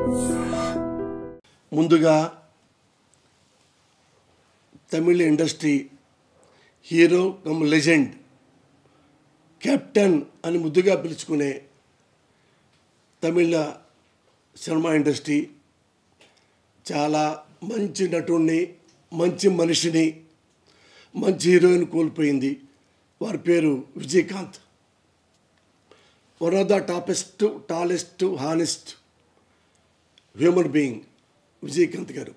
ముందుగా తమిళ industry hero cum legend captain అని ముద్దుగా పిలుచుకునే తమిళ సినిమా ఇండస్ట్రీ చాలా మంచి నటుణ్ణి మంచి మనిషిని మంచి హీరోయిన్ కోల్పోయింది వారి పేరు Vijayakanth one of the toppest tallest honest human being Vijayakanth garu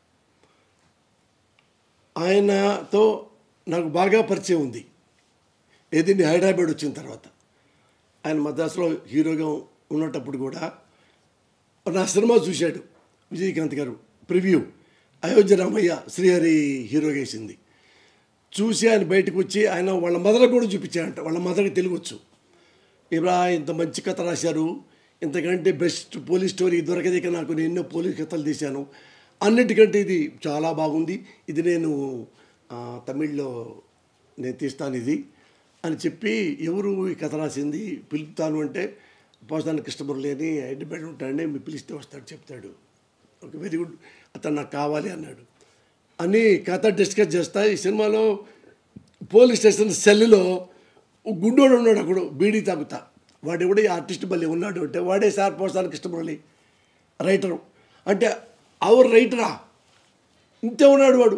ఆయనతో నాకు బాగా పరిచయం ఉంది ఏది నేను హైదరాబాద్ వచ్చిన తర్వాత ఆయన మద్రాసులో హీరోగా ఉన్నటప్పుడు కూడా నా సినిమా చూశాడు విజయకాంత్ గారు ప్రివ్యూ అయోధ్య రామయ్య శ్రీహరి హీరోగా వేసింది చూసి ఆయన బయటకు వచ్చి ఆయన వాళ్ళ మదర్ కూడా చూపించాడంట వాళ్ళ మదర్కి తెలుగు వచ్చు ఇబ్రా ఇంత మంచి కథ రాశారు ఇంతకంటే బెస్ట్ పోలీస్ స్టోరీ దొరకదేక నాకు నేను ఎన్నో పోలీస్ కథలు తీశాను అన్నిటికంటే ఇది చాలా బాగుంది ఇది నేను ఆ, తమిళ్లో నేను తీస్తాను ఇది అని చెప్పి ఎవరు ఈ కథ రాసింది పిలుపుతాను అంటే పోస్తాను కృష్ణమురళి అని హైదరాబాద్ ఉంటాడని మీ పిలిస్తే వస్తాడు చెప్తాడు ఓకే వెరీ గుడ్ అతను నాకు కావాలి అన్నాడు అని కథ డిస్కస్ చేస్తా ఈ సినిమాలో పోలీస్ స్టేషన్ సెల్లో ఒక గుడ్డోడు ఉన్నాడు అక్కడ బీడీ తాగుతా వాడు ఎవడే ఆర్టిస్ట్ బల్లి ఉన్నాడు అంటే వాడే సార్ పోస్తాను కృష్ణమురళి రైటరు అంటే అవర్ రైటరా ఇంతే ఉన్నాడు వాడు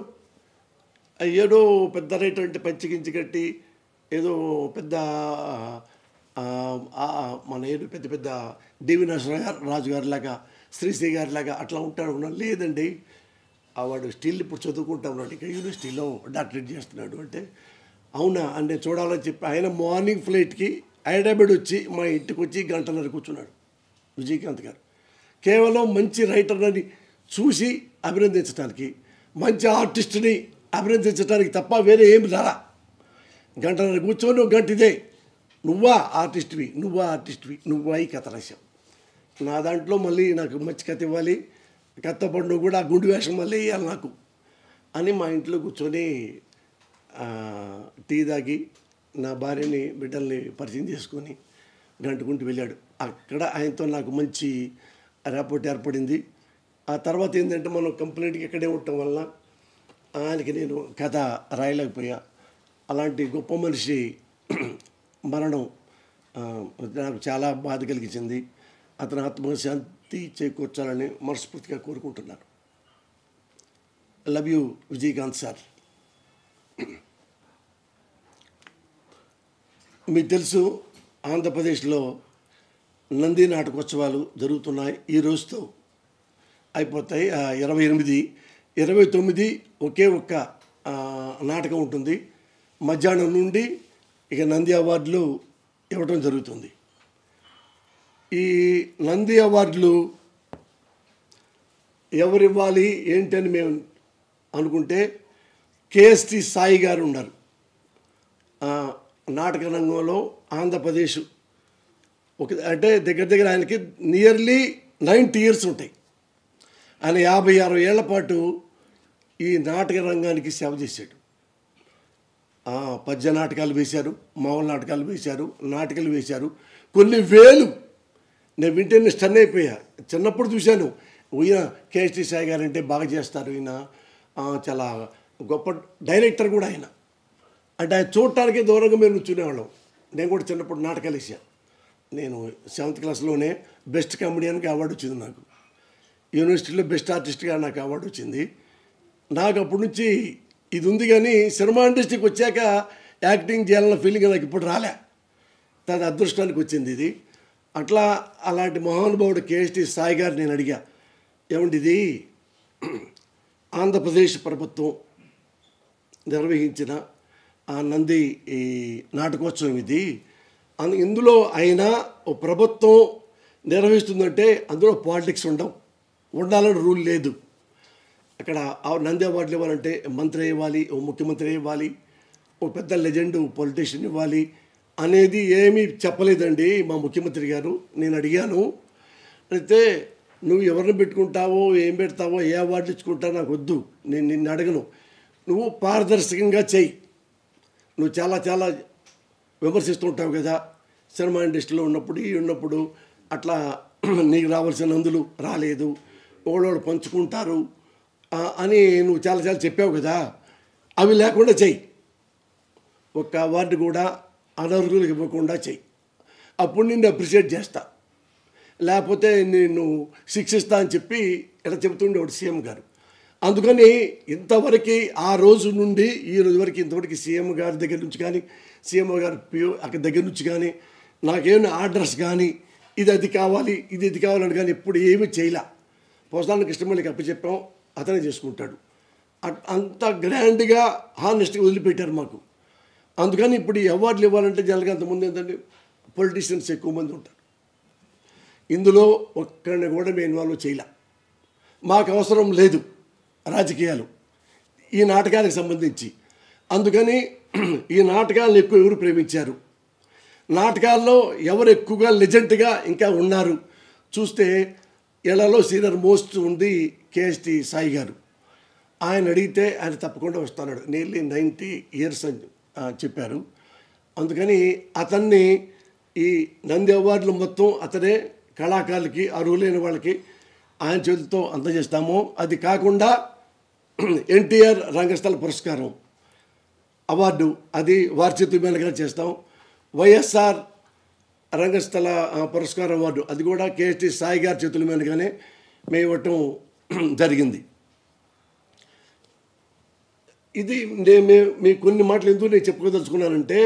ఏదో పెద్ద రైటర్ అంటే పంచికించి కట్టి ఏదో పెద్ద ఆ, ఆ, మన ఏదో పెద్ద పెద్ద డివి నరసింహ రాజు గారి లాగా శ్రీశ్రీ గారి లాగా అట్లా ఉంటాడు ఉన్నాడు లేదండి ఆ వాడు స్టిల్ ఇప్పుడు చదువుకుంటా ఉన్నాడు ఇంకా యూనివర్సిటీలో డాక్టరేట్ చేస్తున్నాడు అంటే అవునా అని నేను చూడాలని చెప్పి ఆయన మార్నింగ్ ఫ్లైట్కి హైదరాబాద్ వచ్చి మా ఇంటికి వచ్చి గంటన్నర కూర్చున్నాడు విజయకాంత్ గారు కేవలం మంచి రైటర్ని చూసి అభినందించడానికి మంచి ఆర్టిస్ట్ని అభినందించడానికి తప్ప వేరే ఏమి రాలా గంటన్నర కూర్చొని ఒక గంట ఇదే నువ్వా ఆర్టిస్ట్వి నువ్వా ఆర్టిస్ట్వి నువ్వా ఈ కథ రాశావు నా దాంట్లో మళ్ళీ నాకు మంచి కథ ఇవ్వాలి కథ పండు కూడా ఆ గుండు వేషం మళ్ళీ వేయాలి నాకు అని మా ఇంట్లో కూర్చొని ఆ, టీ తాగి నా భార్యని బిడ్డల్ని పరిచయం చేసుకొని గంటకుంటూ వెళ్ళాడు అక్కడ ఆయనతో నాకు మంచి రేపోర్ట్ ఏర్పడింది ఆ తర్వాత ఏంటంటే మనం కంప్లీట్గా ఇక్కడే ఉండటం వలన ఆయనకి నేను కథ రాయలేకపోయా అలాంటి గొప్ప మనిషి మరణం ఆ, నాకు చాలా బాధ కలిగించింది అతని ఆత్మశాంతి చేకూర్చాలని మనస్ఫూర్తిగా కోరుకుంటున్నాను లవ్ యూ విజయకాంత్ సార్ మీకు తెలుసు ఆంధ్రప్రదేశ్లో నంది నాటకోత్సవాలు జరుగుతున్నాయి ఈ రోజుతో అయిపోతాయి ఆ, ఇరవై ఎనిమిది ఇరవై తొమ్మిది ఒకే ఒక్క ఆ, నాటకం ఉంటుంది మధ్యాహ్నం నుండి ఇక నంది అవార్డులు ఇవ్వటం జరుగుతుంది ఈ నంది అవార్డులు ఎవరు ఇవ్వాలి ఏంటని మేము అనుకుంటే కేఎస్టి సాయి గారు ఉన్నారు ఆ, నాటక రంగంలో ఆంధ్రప్రదేశ్ ఒక అంటే దగ్గర దగ్గర ఆయనకి నియర్లీ నైంటీ ఇయర్స్ ఉంటాయి ఆయన యాభై అరవై ఏళ్ల పాటు ఈ నాటక రంగానికి సేవ చేశాడు ఆ, పద్య నాటకాలు వేశారు మామూలు నాటకాలు వేశారు నాటకాలు వేశారు కొన్ని వేలు నేను వింటేనే స్టన్ అయిపోయా చిన్నప్పుడు చూశాను ఈయన కేఎస్టీ సాయి గారు అంటే బాగా చేస్తారు ఈయన ఆ, చాలా గొప్ప డైరెక్టర్ కూడా ఆయన అంటే ఆయన చూడటానికి దూరంగా మేము కూర్చునేవాళ్ళం నేను కూడా చిన్నప్పుడు నాటకాలు వేసాను నేను సెవెంత్ క్లాస్లోనే బెస్ట్ కామెడియన్కి అవార్డు వచ్చింది నాకు యూనివర్సిటీలో బెస్ట్ ఆర్టిస్ట్గా నాకు అవార్డు వచ్చింది నాకు అప్పటి నుంచి ఇది ఉంది కానీ సినిమా ఇండస్ట్రీకి వచ్చాక యాక్టింగ్ చేయాలన్న ఫీలింగ్ నాకు ఇప్పుడు రాలే తన అదృష్టానికి వచ్చింది ఇది అట్లా అలాంటి మహానుభావుడు కేఎస్టీ సాయి గారు నేను అడిగా ఏమండి ఇది ఆంధ్రప్రదేశ్ ప్రభుత్వం నిర్వహించిన ఆ నంది ఈ నాటకోత్సవం ఇది అన్- ఇందులో అయినా ఓ ప్రభుత్వం నిర్వహిస్తుందంటే అందులో పాలిటిక్స్ ఉండవు ఉండాలని రూల్ లేదు అక్కడ ఆ నంది అవార్డులు ఇవ్వాలంటే మంత్రి ఇవ్వాలి ఓ ముఖ్యమంత్రి ఇవ్వాలి ఓ పెద్ద లెజెండ్ పొలిటీషియన్ ఇవ్వాలి అనేది ఏమీ చెప్పలేదండి మా ముఖ్యమంత్రి గారు నేను అడిగాను అయితే నువ్వు ఎవరిని పెట్టుకుంటావో ఏం పెడతావో ఏ అవార్డు ఇచ్చుకుంటావో నాకు వద్దు నేను నిన్ను అడగను నువ్వు పారదర్శకంగా చెయ్యి నువ్వు చాలా చాలా విమర్శిస్తూ ఉంటావు కదా సినిమా ఇండస్ట్రీలో ఉన్నప్పుడు ఈ ఉన్నప్పుడు అట్లా నీకు రావాల్సిన నందులు రాలేదు ఒకళ్ళు పంచుకుంటారు ఆ, అని నువ్వు చాలా చాలా చెప్పావు కదా అవి లేకుండా చెయ్యి ఒక్క అవార్డు కూడా అనర్హులకు ఇవ్వకుండా చెయ్యి అప్పుడు నిన్ను అప్రిషియేట్ చేస్తా లేకపోతే నేను శిక్షిస్తా అని చెప్పి ఇలా చెబుతుండేవాడు సీఎం గారు అందుకని ఇంతవరకు ఆ రోజు నుండి ఈ రోజు వరకు ఇంతవరకు సీఎం గారి దగ్గర నుంచి కానీ సీఎం గారి పిఓ అక్కడ దగ్గర నుంచి కానీ నాకేమైనా ఆర్డర్స్ కానీ ఇది అది కావాలి ఇది ఇది కావాలని కానీ ఎప్పుడు ఏమీ చేయలే పోసాన కృష్ణమల్లికి అప్పచెప్పాం అతనే చేసుకుంటాడు అట్- అంత గ్రాండ్గా హానెస్ట్గా వదిలిపెట్టారు మాకు అందుకని ఇప్పుడు ఈ అవార్డులు ఇవ్వాలంటే జనరల్గా అంతకుముందు ఏంటంటే పొలిటీషియన్స్ ఎక్కువ మంది ఉంటారు ఇందులో ఒక్కడిని కూడా మేము ఇన్వాల్వ్ చేయలే మాకు అవసరం లేదు రాజకీయాలు ఈ నాటకానికి సంబంధించి అందుకని ఈ నాటకాలను ఎక్కువ ఎవరు ప్రేమించారు నాటకాల్లో ఎవరు ఎక్కువగా లెజెంట్గా ఇంకా ఉన్నారు చూస్తే ఇళ్లలో సీనియర్ మోస్ట్ ఉంది కేఎస్టి సాయి గారు ఆయన అడిగితే ఆయన తప్పకుండా వస్తున్నాడు నియర్లీ నైంటీ ఇయర్స్ అని ఆ, చెప్పారు అందుకని అతన్ని ఈ నంది అవార్డులు మొత్తం అతనే కళాకారులకి అర్హులైన వాళ్ళకి ఆయన చేతులతో అందజేస్తాము అది కాకుండా ఎన్టీఆర్ రంగస్థల పురస్కారం అవార్డు అది వారి చేతుల మీదుగా చేస్తాం వైఎస్ఆర్ రంగస్థల ఆ, పురస్కారం అవార్డు అది కూడా కేఎస్టి సాయి గారి చేతుల మీదుగానే మేము ఇవ్వటం జరిగింది ఇది నేను మే- మీ కొన్ని మాటలు ఎందుకు నేను చెప్పుకోదలుచుకున్నానంటే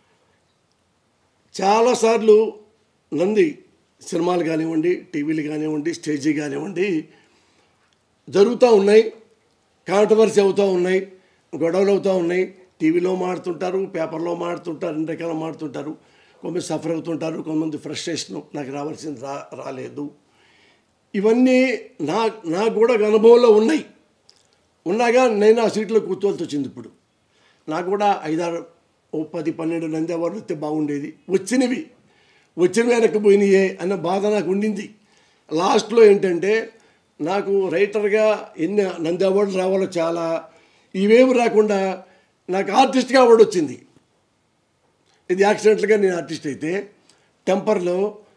చాలాసార్లు నంది సినిమాలు కానివ్వండి టీవీలు కానివ్వండి స్టేజీ కానివ్వండి జరుగుతూ ఉన్నాయి కాంట్రవర్సీ అవుతూ ఉన్నాయి గొడవలు అవుతూ ఉన్నాయి టీవీలో మాడుతుంటారు పేపర్లో మాడుతుంటారు అన్ని రకాల మాడుతుంటారు కొంతమంది సఫర్ అవుతుంటారు కొంతమంది ఫ్రస్ట్రేషన్ నాకు రావాల్సింది రా రాలేదు ఇవన్నీ నా నాకు కూడా ఒక అనుభవంలో ఉన్నాయి ఉన్నాగా నేను ఆ సీట్లో కూర్చోవాల్సి వచ్చింది ఇప్పుడు నాకు కూడా ఐదారు ఓ పది పన్నెండు నంది అవార్డులు వస్తే బాగుండేది వచ్చినవి వచ్చినవి వెనక్కిపోయినాయే అన్న బాధ నాకు ఉండింది లాస్ట్లో ఏంటంటే నాకు రైటర్గా ఎన్ని నంది అవార్డులు రావాలో చాలా ఇవేమి రాకుండా నాకు ఆర్టిస్ట్గా అవార్డు వచ్చింది ఇది యాక్సిడెంట్గా నేను ఆర్టిస్ట్ అయితే టెంపర్లో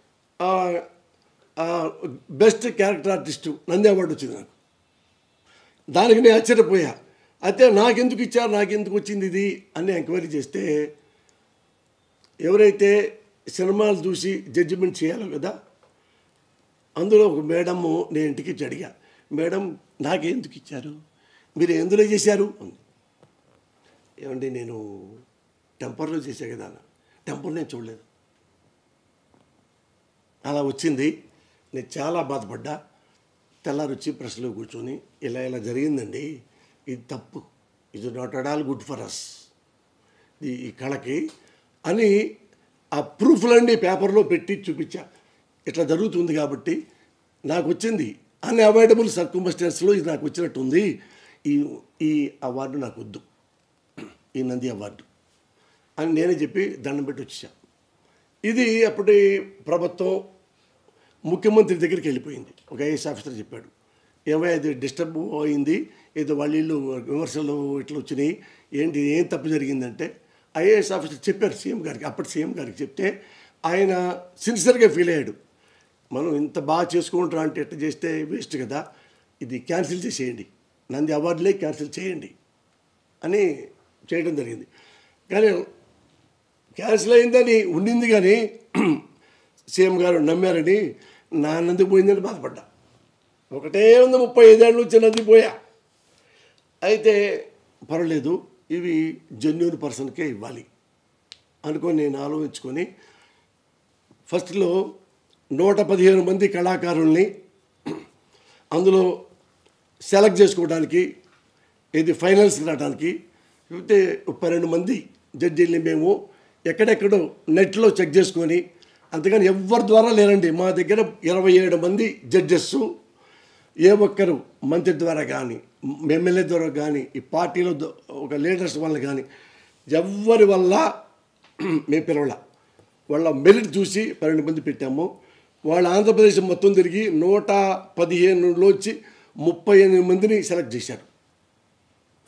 best character artist Nandi award వచ్చింది నాకు దానికి నేను ఆశ్చర్యపోయా అయితే నాకెందుకు ఇచ్చారు నాకెందుకు వచ్చింది ఇది అని ఎంక్వైరీ చేస్తే ఎవరైతే సినిమాలు చూసి జడ్జిమెంట్ చేయాలో కదా అందులో ఒక మేడము నేను ఇంటికి వచ్చి అడిగా మేడం నాకెందుకు ఇచ్చారు మీరు ఎందులో చేశారు అంది. ఏమండి నేను టెంపర్లో చేశా కదా అన్న. టెంపర్ నేను చూడలేదు అలా వచ్చింది నేను చాలా బాధపడ్డా తెల్లారి వచ్చి ప్రెస్లో కూర్చొని ఇలా ఇలా జరిగిందండి ఇది తప్పు ఇది not at all good for us ఈ ఈ కళకి అని ఆ ప్రూఫ్లన్నీ పేపర్లో పెట్టి చూపించా ఇట్లా జరుగుతుంది కాబట్టి నాకు వచ్చింది అన్ని అవైలబుల్ సర్కంబస్టెన్స్లో ఇది నాకు వచ్చినట్టుంది ఈ ఈ అవార్డు నాకు వద్దు ఈ నంది అవార్డు అని నేనే చెప్పి దండం పెట్టి వచ్చేసా ఇది అప్పటి ప్రభుత్వం ముఖ్యమంత్రి దగ్గరికి వెళ్ళిపోయింది ఒక ఐఏఎస్ ఆఫీసర్ చెప్పాడు ఏమయ్య అది డిస్టర్బ్ అయింది ఏదో వాళ్ళ ఇల్లు విమర్శలు ఇట్లా వచ్చినాయి ఏంటి ఏం తప్పు జరిగిందంటే ఐఏఎస్ ఆఫీసర్ చెప్పారు సీఎం గారికి అప్పటి సీఎం గారికి చెప్తే ఆయన సిన్సియర్గా ఫీల్ అయ్యాడు మనం ఇంత బాగా చేసుకుంటారా అంటే ఎట్లా చేస్తే వేస్ట్ కదా ఇది క్యాన్సిల్ చేసేయండి నంది అవార్డులే క్యాన్సిల్ చేయండి అని చేయడం జరిగింది కానీ క్యాన్సిల్ అయిందని ఉండింది కానీ సీఎం గారు నమ్మారని నా నంది పోయిందని బాధపడ్డా ఒకటే ఉంది ముప్పై ఐదేళ్ళ నుంచి నంది పోయా అయితే పర్వాలేదు ఇవి జెన్యున్ పర్సన్కే ఇవ్వాలి అనుకొని నేను ఆలోచించుకొని ఫస్ట్లో నూట పదిహేను మంది కళాకారుల్ని అందులో సెలెక్ట్ చేసుకోవడానికి ఇది ఫైనల్స్కి రావడానికి అయితే పన్నెండు మంది జడ్జీల్ని మేము ఎక్కడెక్కడో నెట్లో చెక్ చేసుకొని అంతగాని ఎవరి ద్వారా లేరండి మా దగ్గర ఇరవై ఏడు మంది జడ్జెస్ ఏ ఒక్కరు మంత్రి ద్వారా కానీ ఎమ్మెల్యే ద్వారా కానీ ఈ పార్టీలో ద- ఒక లీడర్స్ వల్ల కానీ ఎవ్వరి వల్ల మేము పిలవాల వాళ్ళ మెరిట్ చూసి పన్నెండు మంది పెట్టాము వాళ్ళ ఆంధ్రప్రదేశ్ మొత్తం తిరిగి నూట పదిహేనులోంచి ముప్పై ఎనిమిది మందిని సెలెక్ట్ చేశారు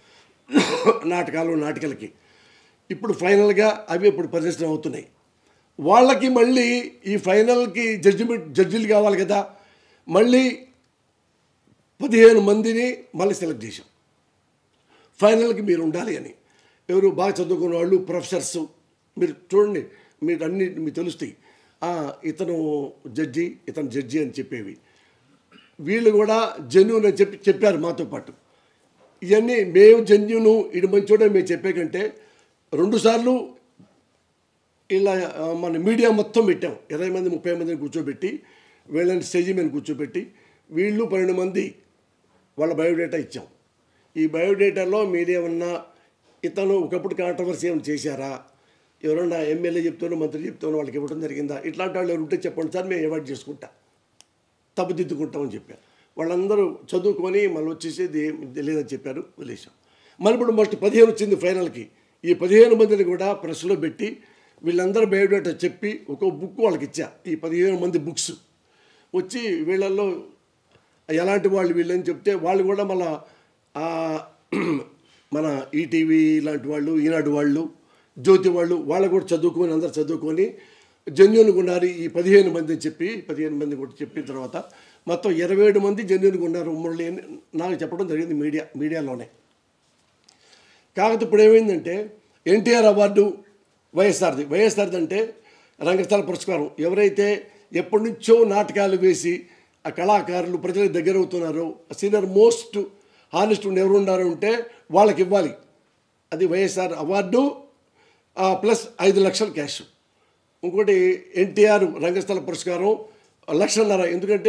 నాటకాలు నాటికలకి ఇప్పుడు ఫైనల్గా అవి ఇప్పుడు ప్రదర్శన అవుతున్నాయి వాళ్ళకి మళ్ళీ ఈ ఫైనల్కి జడ్జిమెంట్ జడ్జిలు కావాలి కదా మళ్ళీ పదిహేను మందిని మళ్ళీ సెలెక్ట్ చేశాం ఫైనల్కి మీరు ఉండాలి అని ఎవరు బాగా చదువుకున్న వాళ్ళు ప్రొఫెసర్స్ మీరు చూడండి మీరు అన్ని మీకు తెలుస్తాయి ఆ, ఇతను జడ్జి ఇతను జడ్జి అని చెప్పేవి వీళ్ళు కూడా జెన్యున్ అని చెప్పి చెప్పారు మాతో పాటు ఇవన్నీ మేము జెన్యును ఇది మంచోడని మేము చెప్పే కంటే రెండుసార్లు ఇలా ఆ, మన మీడియా మొత్తం పెట్టాం ఇరవై మంది ముప్పై మందిని కూర్చోబెట్టి వీళ్ళని స్టేజీ మీద కూర్చోబెట్టి వీళ్ళు పన్నెండు మంది వాళ్ళ బయోడేటా ఇచ్చాం ఈ బయోడేటాలో మీరేమన్నా ఇతను ఒకప్పుడు కాంట్రవర్సీ ఏమైనా చేశారా ఎవరన్నా ఎమ్మెల్యే చెప్తానో మంత్రి చెప్తానో వాళ్ళకి ఇవ్వడం జరిగిందా ఇట్లాంటి వాళ్ళు ఎవరు ఉంటే చెప్పండి సార్ మేము అవాయిడ్ చేసుకుంటా తప్పుదిద్దుకుంటామని చెప్పారు వాళ్ళందరూ చదువుకొని మళ్ళీ వచ్చేసేది ఏం తెలియదని చెప్పారు వదిలేసాం మళ్ళీ ఇప్పుడు మస్ట్ పదిహేను వచ్చింది ఫైనల్కి ఈ పదిహేను మందిని కూడా ప్రెస్లో పెట్టి వీళ్ళందరూ బయోడేటా చెప్పి ఒక బుక్ వాళ్ళకి ఇచ్చా ఈ పదిహేను మంది బుక్స్ వచ్చి వీళ్ళల్లో ఎలాంటి వాళ్ళు వీళ్ళని చెప్తే వాళ్ళు కూడా మళ్ళా ఆ, మన ఈటీవీ లాంటి వాళ్ళు ఈనాడు వాళ్ళు జ్యోతి వాళ్ళు వాళ్ళు కూడా చదువుకొని అందరు చదువుకొని జెన్యున్గా ఉన్నారు ఈ పదిహేను మంది అని చెప్పి పదిహేను మంది కూడా చెప్పిన తర్వాత మొత్తం ఇరవై ఏడు మంది జెన్యున్గా ఉన్నారు ఉమ్మడి అని నాకు చెప్పడం జరిగింది మీడియా మీడియాలోనే కాకపోతే ఇప్పుడు ఏమైందంటే ఎన్టీఆర్ అవార్డు వైఎస్ఆర్ది వైఎస్ఆర్ది అంటే రంగస్థల పురస్కారం ఎవరైతే ఎప్పటి నుంచో నాటకాలు వేసి ఆ కళాకారులు ప్రజలకు దగ్గర అవుతున్నారో సీనియర్ మోస్ట్ హానెస్ట్ ఎవరు ఉన్నారో ఉంటే వాళ్ళకి ఇవ్వాలి అది వైఎస్ఆర్ అవార్డు ఆ, ప్లస్ ఐదు లక్షల క్యాష్ ఇంకోటి ఎన్టీఆర్ రంగస్థల పురస్కారం లక్షన్నర ఎందుకంటే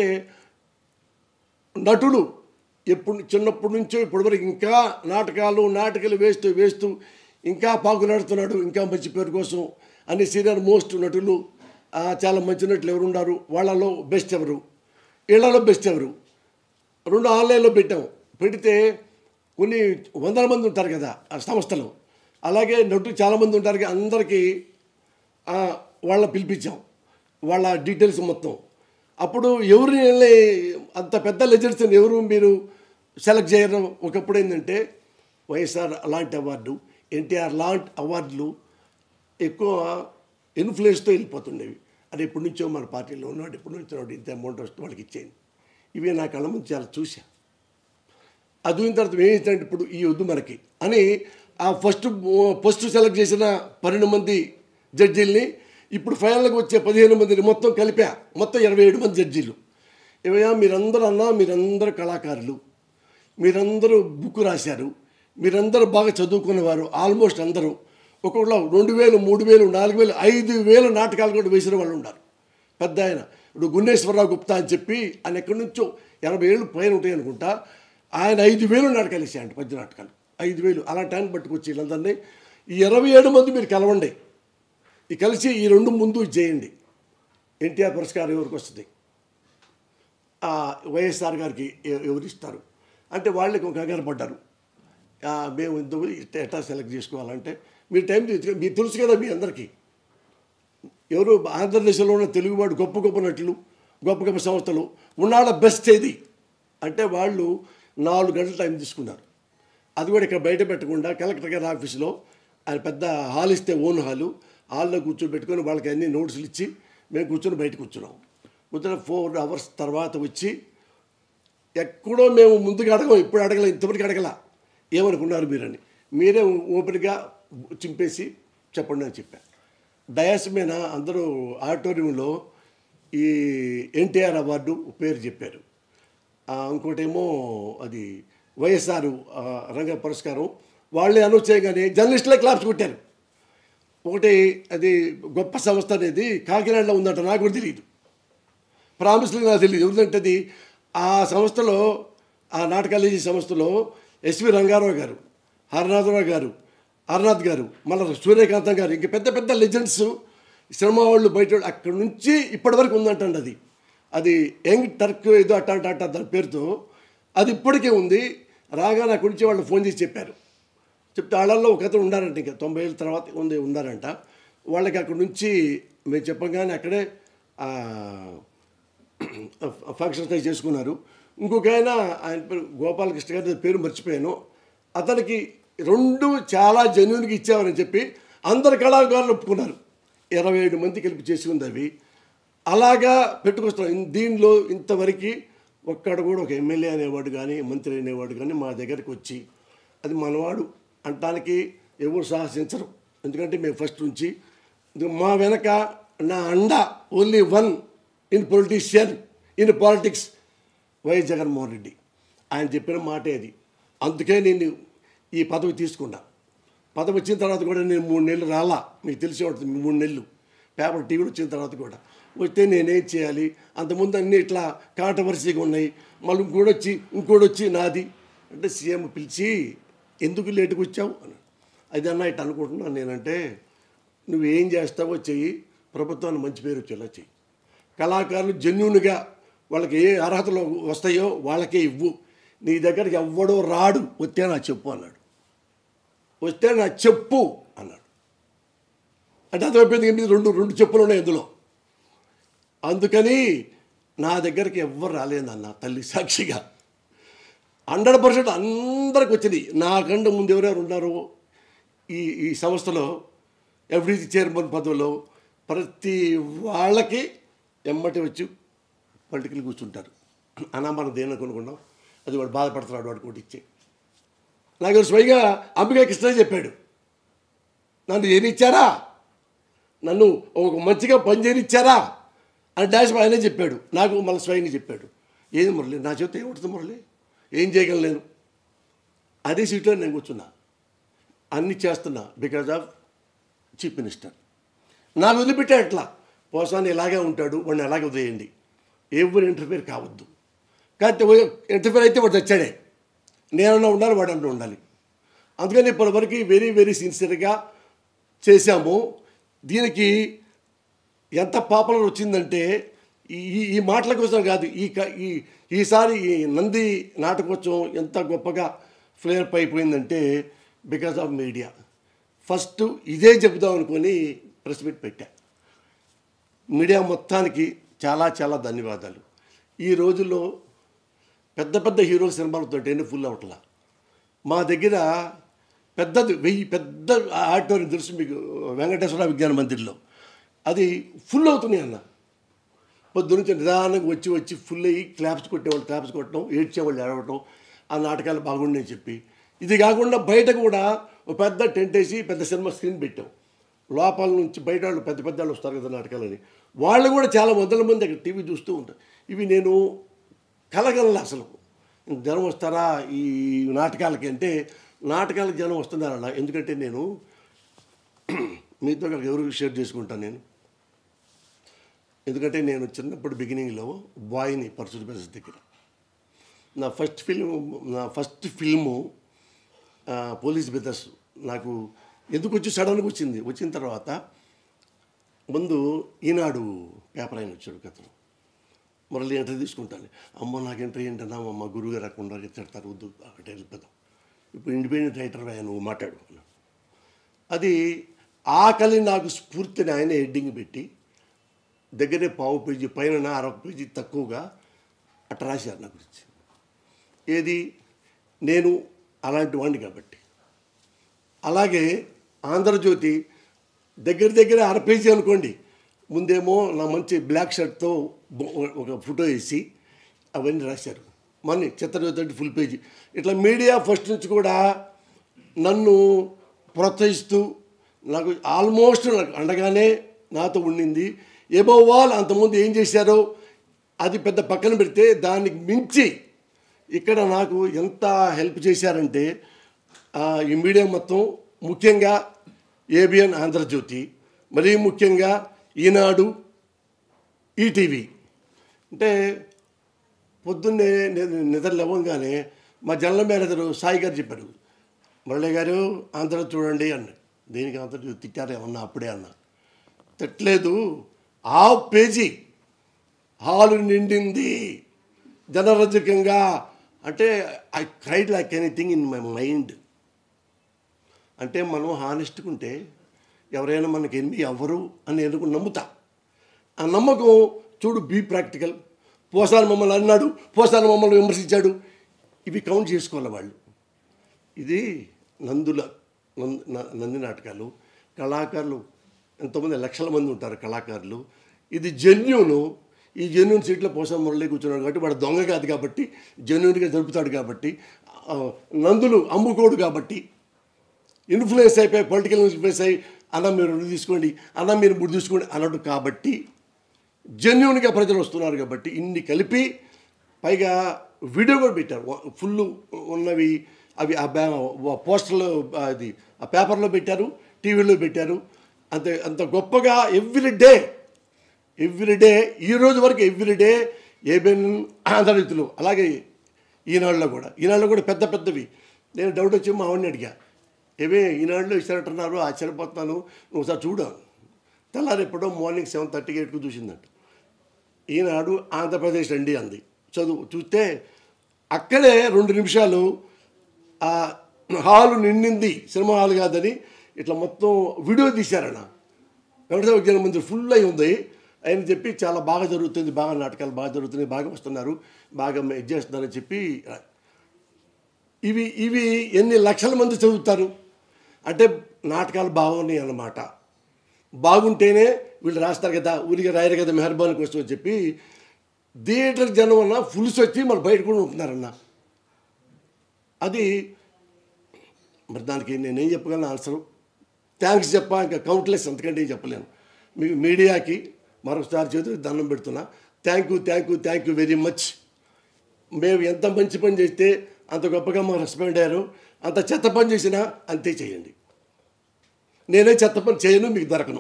నటులు ఎప్పుడు చిన్నప్పటి నుంచో ఇప్పటివరకు ఇంకా నాటకాలు నాటకాలు వేస్తూ వేస్తూ ఇంకా పాకులాడుతున్నాడు ఇంకా మంచి పేరు కోసం అన్ని సీనియర్ మోస్ట్ నటులు ఆ, చాలా మంచి నటులు ఎవరు ఉన్నారు వాళ్ళలో బెస్ట్ ఎవరు వీళ్ళలో బెస్ట్ ఎవరు రెండు ఆన్లైన్లో పెట్టాం పెడితే కొన్ని వందల మంది ఉంటారు కదా ఆ సంస్థలు అలాగే నటులు చాలామంది ఉంటారు కదా, అందరికీ ఆ, వాళ్ళ పిలిపించాం వాళ్ళ డీటెయిల్స్ మొత్తం అప్పుడు ఎవరిని అంత పెద్ద లెజెండ్స్ ఎవరు మీరు సెలెక్ట్ చేయడం ఒకప్పుడు ఏంటంటే వైఎస్ఆర్ అలాంటి అవార్డు ఎన్టీఆర్ లాంటి అవార్డులు ఎక్కువ ఇన్ఫ్లుయెన్స్తో వెళ్ళిపోతుండేవి అది ఎప్పటి నుంచో మన పార్టీలో ఉన్నాడు ఎప్పటి నుంచో ఉన్నాడు ఇంత అమౌంట్ వస్తే వాళ్ళకి ఇచ్చేయండి ఇవి నా కళ్ళ ముందు చాలా చూసా అది అయిన తర్వాత ఏమిటంటే ఇప్పుడు ఈ వద్దు మనకి అని ఆ ఫస్ట్ ఫస్ట్ సెలెక్ట్ చేసిన పన్నెండు మంది జడ్జీల్ని ఇప్పుడు ఫైనల్కి వచ్చే పదిహేను మందిని మొత్తం కలిపా మొత్తం ఇరవై ఏడు మంది జడ్జీలు ఏమయ్యా మీరందరూ అన్నా మీరందరూ కళాకారులు మీరందరూ బుక్ రాశారు మీరందరూ బాగా చదువుకునేవారు ఆల్మోస్ట్ అందరూ ఒక్కొక్కరు రెండు వేలు మూడు వేలు నాలుగు వేలు ఐదు వేలు నాటకాలు కూడా వేసిన వాళ్ళు ఉన్నారు పెద్ద ఆయన ఇప్పుడు గున్నేశ్వరరావు గుప్తా అని చెప్పి ఆయన ఎక్కడి నుంచో ఎనభై ఏళ్ళు పైన ఉంటాయి అనుకుంటా ఆయన ఐదు వేలు నాటకాలు వేసాయంట పద్య నాటకాలు ఐదు వేలు అలా టైం పట్టుకొచ్చి వీళ్ళందరినీ ఈ ఇరవై ఏడు మంది మీరు కలవండి ఈ కలిసి ఈ రెండు ముందు ఇది చేయండి ఎన్టీఆర్ పురస్కారం ఎవరికి వస్తుంది ఆ వైఎస్ఆర్ గారికి ఎ- ఎవరు ఇస్తారు అంటే వాళ్ళకి ఒక కంగారు పడ్డారు ఆ, మేము ఇంత ఎట్లా సెలెక్ట్ చేసుకోవాలంటే మీరు టైం తీసుకు మీరు తెలుసు కదా మీ అందరికీ ఎవరు ఆంధ్రదేశంలో ఉన్న తెలుగువాడు గొప్ప గొప్ప నటులు గొప్ప గొప్ప సంస్థలు ఉన్నాళ్ళ బెస్ట్ ఏది అంటే వాళ్ళు నాలుగు గంటల టైం తీసుకున్నారు అది కూడా ఇక్కడ బయట పెట్టకుండా కలెక్టర్ గారి ఆఫీసులో ఆయన పెద్ద హాల్ ఇస్తే ఓన్ హాలు హాల్లో కూర్చోబెట్టుకొని వాళ్ళకి అన్ని నోట్స్లు ఇచ్చి మేము కూర్చొని బయట కూర్చున్నాం కూర్చొని ఫోర్ అవర్స్ తర్వాత వచ్చి ఎక్కడో మేము ముందుగా అడగం ఇప్పుడు అడగల ఇంతవరకు అడగల ఏమనుకున్నారు మీరని మీరే ఓపెన్గా చింపేసి చెప్పండి అని చెప్పాను డయాస్ మీద అందరూ ఆడిటోరియంలో ఈ ఎన్టీఆర్ అవార్డు పేరు చెప్పారు ఆ, ఇంకోటేమో అది వైఎస్ఆర్ ఆ, రంగ పురస్కారం వాళ్ళే అనౌన్స్ చేయగానే జర్నలిస్టులే క్లాప్స్ కొట్టారు ఒకటి అది గొప్ప సంస్థ అనేది కాకినాడలో ఉందంట నాకు కూడా తెలియదు ప్రామిస్లు నాకు తెలియదు ఎందుకంటే అది ఆ సంస్థలో ఆ నాటకాలు ఈ సంస్థలో ఎస్వి రంగారావు గారు హరనాథరావు గారు హరనాథ్ గారు మళ్ళీ సూర్యకాంతం గారు ఇంక పెద్ద పెద్ద లెజెండ్స్ సినిమా వాళ్ళు బయట వాళ్ళు అక్కడి నుంచి ఇప్పటి వరకు ఉందంటండి అది అది యంగ్ టర్క్ ఏదో అట్ట అట్ట అట్ట దాని పేరుతో అది ఇప్పటికే ఉంది రాగానే అక్కడి నుంచి వాళ్ళు ఫోన్ చేసి చెప్పారు చెప్తే వాళ్ళల్లో ఒక అతను ఉన్నారంట ఇంకా తొంభై ఏళ్ళ తర్వాత ఉంది ఉన్నారంట వాళ్ళకి అక్కడి నుంచి మేము చెప్పగానే అక్కడే ఆ, ఫంక్షన్స్ అవి చేసుకున్నారు ఇంకొక ఆయన ఆయన పేరు గోపాలకృష్ణ గారి పేరు మర్చిపోయాను అతనికి రెండు చాలా జెన్యున్గా ఇచ్చామని చెప్పి అందరు కళాకారులు ఒప్పుకున్నారు ఇరవై ఏడు మంది కలిపి చేసి ఉంది అవి అలాగా పెట్టుకొస్తున్నాం దీనిలో ఇంతవరకు ఒక్కడ కూడా ఒక ఎమ్మెల్యే అనేవాడు కానీ మంత్రి అనేవాడు కానీ మా దగ్గరికి వచ్చి అది మనవాడు అంటానికి ఎవరు సాహసించరు ఎందుకంటే మేము ఫస్ట్ నుంచి ఇది మా వెనక నా అండ only one in politician in politics YS Jaganmohan Reddy ఆయన చెప్పిన మాటే అది అందుకే నేను ఈ పదవి తీసుకున్నా పదవి వచ్చిన తర్వాత కూడా నేను మూడు నెలలు రాలా మీకు తెలిసి ఉంటుంది మూడు నెలలు పేపర్ టీవీలో వచ్చిన తర్వాత కూడా వస్తే నేనేం చేయాలి అంతకుముందు అన్నీ ఇట్లా కాంట్రవర్సీగా ఉన్నాయి మళ్ళీ ఇంకోటి వచ్చి ఇంకోటి వచ్చి నాది అంటే సీఎం పిలిచి ఎందుకు లేటుకు వచ్చావు అని అది అన్న ఇట్లా అనుకుంటున్నాను నేనంటే నువ్వేం చేస్తావో చెయ్యి ప్రభుత్వానికి మంచి పేరు వచ్చేలా చెయ్యి కళాకారులు జెన్యున్గా వాళ్ళకి ఏ అర్హతలు వస్తాయో వాళ్ళకే ఇవ్వు నీ దగ్గరికి ఎవ్వడో రాడు వస్తే నా చెప్పు అన్నాడు వస్తే నా చెప్పు అన్నాడు అంటే అర్థమైపోయింది ఏంటి రెండు రెండు చెప్పులు ఉన్నాయి ఇందులో అందుకని నా దగ్గరికి ఎవ్వరు రాలేదన్న తల్లి సాక్షిగా హండ్రెడ్ పర్సెంట్ అందరికి వచ్చింది నాకంటే ముందు ఎవరెవరు ఉన్నారో ఈ ఈ సంస్థలో ఎవ్రీ చైర్మన్ పదవిలో ప్రతి వాళ్ళకి ఎమ్మటి వచ్చి పొలిటికల్ కూర్చుంటారు అన్నా మనం దేని కొనుక్కున్నాం అది వాడు బాధపడుతున్నాడు వాడు కూడా ఇచ్చే నాకు స్వయంగా అంబికా కృష్ణ చెప్పాడు నన్ను ఏనిచ్చారా నన్ను ఒక మంచిగా పని చేయనిచ్చారా అని డాష్ ఆయనే చెప్పాడు నాకు మళ్ళీ స్వయంగా చెప్పాడు ఏది మురళి నా చేత ఏముంటుంది మురళి ఏం చేయగలను అదే సీట్లో నేను కూర్చున్నా అన్ని చేస్తున్నా బికాజ్ ఆఫ్ చీఫ్ మినిస్టర్ నాకు వదిలిపెట్టే అట్లా పోసాన్ని ఇలాగే ఉంటాడు వాడిని అలాగే వదిలేయండి ఎవరు ఇంటర్ఫేర్ కావద్దు కాబట్టి ఇంటర్ఫేర్ అయితే వాడు తెచ్చాడే నేనన్నా ఉండాలి వాడన్నా ఉండాలి అందుకని ఇప్పటివరకు వెరీ వెరీ సిన్సియర్గా చేశాము దీనికి ఎంత పాపులర్ వచ్చిందంటే ఈ ఈ- ఈ మాటల కోసం కాదు ఈ క- ఈ ఈసారి ఈ నంది నాటకోత్సవం ఎంత గొప్పగా ఫ్లేర్ అయిపోయిందంటే బికాస్ ఆఫ్ మీడియా ఫస్ట్ ఇదే చెబుదాం అనుకొని ప్రెస్ మీట్ పెట్టా మీడియా మొత్తానికి చాలా చాలా ధన్యవాదాలు ఈ రోజుల్లో పెద్ద పెద్ద హీరో సినిమాలతో ఎన్ని ఫుల్ అవట్లా మా దగ్గర పెద్దది వెయ్యి పెద్ద ఆడిటోరియం తెలుసు మీకు వెంకటేశ్వర విజ్ఞాన మందిర్లో అది ఫుల్ అవుతున్నాయి అన్న పొద్దు నుంచి నిదానంగా వచ్చి వచ్చి ఫుల్ అయ్యి క్లాప్స్ కొట్టేవాళ్ళు క్లాప్స్ కొట్టడం ఏడ్చేవాళ్ళు ఏడవటం ఆ నాటకాలు బాగుండని చెప్పి ఇది కాకుండా బయట కూడా ఒక పెద్ద టెంట్ వేసి పెద్ద సినిమా స్క్రీన్ పెట్టాం లోపల నుంచి బయట వాళ్ళు పెద్ద పెద్ద వాళ్ళు వస్తారు కదా నాటకాలని వాళ్ళు కూడా చాలా వందల మంది అక్కడ టీవీ చూస్తూ ఉంటారు ఇవి నేను కలగల అసలు జనం వస్తారా ఈ నాటకాలకి అంటే నాటకాలకు జనం వస్తున్నారన్న ఎందుకంటే నేను మీతో అక్కడికి ఎవరు షేర్ చేసుకుంటాను నేను ఎందుకంటే నేను చిన్నప్పుడు బిగినింగ్లో బాయ్ని పరశుడు బెస్ దగ్గర నా ఫస్ట్ ఫిల్మ్ నా ఫస్ట్ ఫిల్ము ఆ, పోలీస్ బ్రదర్స్ నాకు ఎందుకు వచ్చి సడన్గా వచ్చింది వచ్చిన తర్వాత ముందు ఈనాడు పేపర్ ఆయన వచ్చాడు కథను మరలి ఎంట్రీ తీసుకుంటాను అమ్మ నాకు ఎంట్రీ ఏంటన్నా మా గురువు గారు రాకుండా తిడతారు వద్దు అక్కడ వెళ్ళిపోదాం ఇప్పుడు ఇండిపెండెంట్ రైటర్ అయ్యా నువ్వు మాట్లాడు అన్నాడు. అది ఆకలి నాకు స్ఫూర్తిని ఆయన హెడ్డింగ్ పెట్టి దగ్గరే పావు పేజీ పైన అరవై పేజీ తక్కువగా అట్ట రాశారు నా గురించి ఏది నేను అలాంటి వాడిని కాబట్టి అలాగే ఆంధ్రజ్యోతి దగ్గర దగ్గర అర పేజీ అనుకోండి ముందేమో నా మంచి బ్లాక్ షర్ట్తో బొ- ఒక ఫోటో వేసి అవన్నీ రాశారు మళ్ళీ చిత్రజ్యోతి అంటే ఫుల్ పేజీ ఇట్లా మీడియా ఫస్ట్ నుంచి కూడా నన్ను ప్రోత్సహిస్తూ నాకు ఆల్మోస్ట్ నాకు అండగానే నాతో ఉండింది ఏబో వాళ్ళు అంతకుముందు ఏం చేశారో అది పెద్ద పక్కన పెడితే దానికి మించి ఇక్కడ నాకు ఎంత హెల్ప్ చేశారంటే ఆ, ఈ మీడియా మొత్తం ముఖ్యంగా ఏబిఎన్ ఆంధ్రజ్యోతి మరీ ముఖ్యంగా ఈనాడు ఈటీవీ అంటే పొద్దున్నే నేను నిద్ర లేవగానే మా జనరల్ మేనేజర్ సాయి గారు చెప్పారు మురళి గారు ఆంధ్ర చూడండి అన్న దేనికి ఆంధ్ర తిట్టారు ఏమన్నా అప్పుడే అన్న తిట్టలేదు ఆ పేజీ హాలు నిండింది జనరంజకంగా అంటే I cried like anything in my mind అంటే మనం హానెస్ట్గా ఉంటే ఎవరైనా మనకి ఎన్ని ఎవరు అని ఎందుకు నమ్ముతా ఆ నమ్మకం చూడు బీ ప్రాక్టికల్ పోసాలు మమ్మల్ని అన్నాడు పోసాలు మమ్మల్ని విమర్శించాడు ఇవి కౌంట్ చేసుకోవాలి వాళ్ళు ఇది నందుల నంద- న- నంది నాటకాలు కళాకారులు ఎంతోమంది లక్షల మంది ఉంటారు కళాకారులు ఇది జెన్యును ఈ జెన్యున్ సీట్లో పోసం మురళి కూర్చున్నాడు కాబట్టి వాడు దొంగ కాదు కాబట్టి జెన్యున్గా జరుపుతాడు కాబట్టి ఆ, నందులు అమ్ముకోడు కాబట్టి ఇన్ఫ్లుయెన్స్ అయిపోయి పొలిటికల్ ఇన్ఫ్లుయెన్స్ అయ్యి అన్న మీరు ఇది తీసుకోండి అన్న మీరు ఇప్పుడు తీసుకోండి అన్నాడు కాబట్టి జెన్యున్గా ప్రజలు వస్తున్నారు కాబట్టి ఇన్ని కలిపి పైగా వీడియో కూడా పెట్టారు ఫుల్ ఉన్నవి అవి ఆ బ్యా పోస్టర్లో అది ఆ పేపర్లో పెట్టారు టీవీలో పెట్టారు అంత అంత గొప్పగా ఎవ్రీ డే ఎవ్రీ డే ఈ రోజు వరకు ఎవ్రీ డే ఏబిఎన్ ఆంధ్రరీతులు అలాగే ఈనాడులో కూడా ఈనాడులో కూడా పెద్ద పెద్దవి నేను డౌట్ వచ్చి మా ఆవిడని అడిగా ఏమే ఈనాడులో ఇచ్చినట్టున్నారు ఆశ్చర్యపోతున్నాను నువ్వు ఒకసారి చూడు తెల్లారి ఎప్పుడో మార్నింగ్ సెవెన్ థర్టీకి ఎయిట్కు చూసిందంట ఈనాడు ఆంధ్రప్రదేశ్ అండి అంది చదువు చూస్తే అక్కడే రెండు నిమిషాలు ఆ హాలు నిండింది సినిమా హాల్ కాదని ఇట్లా మొత్తం వీడియో తీశారన్న వెంకటేశ్వర విజ్ఞాన మందిర్ ఫుల్ అయి ఉంది ఆయన చెప్పి చాలా బాగా జరుగుతుంది బాగా నాటకాలు బాగా జరుగుతున్నాయి బాగా వస్తున్నారు బాగా ఇది చేస్తున్నారని చెప్పి ఇవి ఇవి ఎన్ని లక్షల మంది చదువుతారు అంటే నాటకాలు బాగున్నాయి అన్నమాట బాగుంటేనే వీళ్ళు రాస్తారు కదా ఊరిగా రాయరు కదా మెహర్బాన్ కోసం అని చెప్పి థియేటర్ జనం అన్న ఫుల్స్ వచ్చి మరి బయట కూడా ఉంటున్నారన్న అది మరి దానికి నేనేం చెప్పగలను ఆన్సరు థ్యాంక్స్ చెప్పా ఇంకా కౌంట్లెస్ అంతకంటే ఏం చెప్పలేను మీ మీడియాకి మరొకసారి చేతులు దండం పెడుతున్నా thank you thank you thank you very much మేము ఎంత మంచి పని చేస్తే అంత గొప్పగా మాకు రెస్పాండ్ అయ్యారు అంత చెత్త పని చేసినా అంతే చేయండి నేనే చెత్త పని చేయను మీకు దొరకను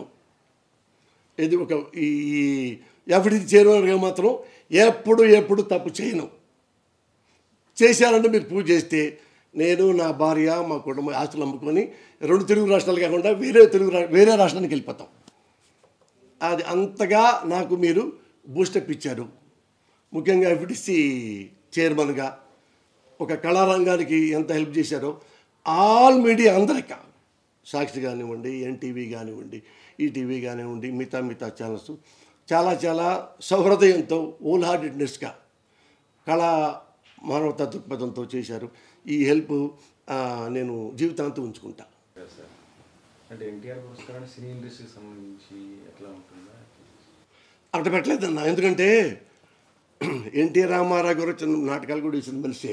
ఇది ఒక ఈ ఎఫ్డి చేరువగా మాత్రం ఎప్పుడు ఎప్పుడు తప్పు చేయను చేశారంటే మీరు పూజ చేస్తే నేను నా భార్య మా కుటుంబం ఆస్తులు అమ్ముకొని రెండు తెలుగు రాష్ట్రాలు కాకుండా వేరే తెలుగు రా- వేరే రాష్ట్రానికి వెళ్ళిపోతాం అది అంతగా నాకు మీరు బూస్టప్ ఇచ్చారు ముఖ్యంగా ఎఫ్డిసి చైర్మన్గా ఒక కళారంగానికి ఎంత హెల్ప్ చేశారో ఆల్ మీడియా అందరికీ సాక్షి కానివ్వండి ఎన్టీవీ కానివ్వండి ఈటీవీ కానివ్వండి మిగతా మిగతా ఛానల్స్ చాలా చాలా సౌహృదయంతో ఓల్ హార్టెడ్నెస్గా కళా మానవతా దృక్పథంతో చేశారు ఈ హెల్ప్ ఆ, నేను జీవితాంతం ఉంచుకుంటా కదా సార్ అంటే ఎన్టీఆర్ పురస్కారాన్ని సినీ ఇండస్ట్రీకి సంబంధించి ఎట్లా ఉంటుందా అక్కడ పెట్టలేదన్న ఎందుకంటే ఎన్టీ రామారావు గారు చిన్న నాటకాలు కూడా వేసిన మనిషి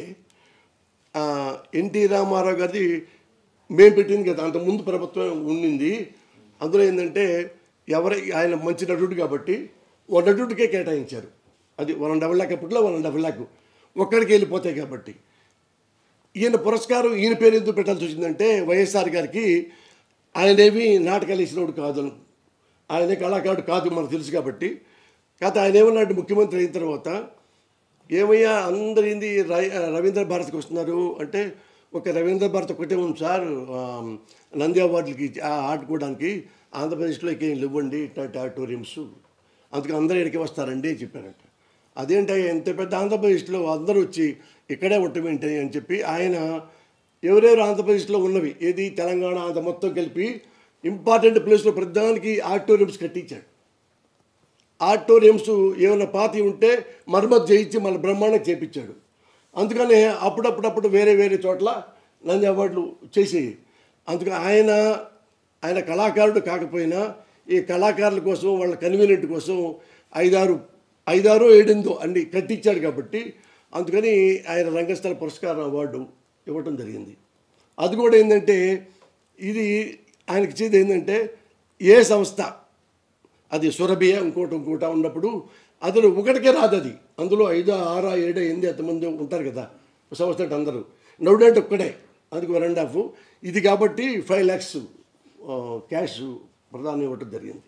ఎన్టీ రామారావు గారిది మేము పెట్టింది కదా అంత ముందు ప్రభుత్వం ఉండింది అందులో ఏంటంటే ఎవరి ఆయన మంచి నటుడు కాబట్టి ఒక నటుడికే కేటాయించారు అది వన్ డబుల్ ల్యాక్ అప్పట్లో వన్ డబుల్ ల్యాక్ ఒక్కడికి వెళ్ళిపోతాయి కాబట్టి ఈయన పురస్కారం ఈయన పేరు ఎందుకు పెట్టాల్సి వచ్చిందంటే వైఎస్ఆర్ గారికి ఆయనేమి నాటకాలు వేసినోడు కాదు ఆయనే కళాకారుడు కాదు మనకు తెలుసు కాబట్టి కాకపోతే ఆయన ఏమన్నాడు ముఖ్యమంత్రి అయిన తర్వాత ఏమయ్యా అందరు ఏంది రై- రవీంద్ర భారత్కి వస్తున్నారు అంటే ఒక రవీంద్ర భారత్ ఒకటే ఉంది సార్ ఆ, నంది అవార్డులకి ఆ ఆడుకోవడానికి ఆంధ్రప్రదేశ్లో ఇక ఏం ఇవ్వండి ఇట్లాంటి ఆడిటోరియంస్ అందుకు అందరూ ఇక్కడికి వస్తారండి అని చెప్పారంట అదేంటి ఎంత పెద్ద ఆంధ్రప్రదేశ్లో అందరూ వచ్చి ఇక్కడే ఉండటమేంటి అని చెప్పి ఆయన ఎవరెవరు ఆంధ్రప్రదేశ్లో ఉన్నవి ఏది తెలంగాణ ఆంధ్ర మొత్తం కలిపి ఇంపార్టెంట్ ప్లేస్లో ప్రధానికి ఆడిటోరియంస్ కట్టించాడు ఆడిటోరియంస్ ఏమైనా పాతి ఉంటే మరమ్మతు చేయించి మళ్ళీ బ్రహ్మాండంగా చేపించాడు అందుకనే అప్పుడప్పుడప్పుడు వేరే వేరే చోట్ల నంది అవార్డులు చేసేవి అందుకని ఆయన ఆయన కళాకారుడు కాకపోయినా ఈ కళాకారుల కోసం వాళ్ళ కన్వీనియంట్ కోసం ఐదారు ఐదారో ఏడెనిమిదో అన్ని కట్టించాడు కాబట్టి అందుకని ఆయన రంగస్థల పురస్కారం అవార్డు ఇవ్వటం జరిగింది అది కూడా ఏంటంటే ఇది ఆయనకి ఇచ్చేది ఏంటంటే ఏ సంస్థ అది సురభియ ఇంకోటి ఇంకోట ఉన్నప్పుడు అందులో ఒకటికే రాదు అది అందులో ఐదో ఆరో ఏడో ఎనిమిది ఎంతమంది ఉంటారు కదా సంస్థ అంటే అందరూ నవ్వుడంటే ఒక్కడే అందుకు వన్ అండ్ హాఫ్ ఇది కాబట్టి ఫైవ్ ల్యాక్స్ క్యాష్ ప్రధానం ఇవ్వటం జరిగింది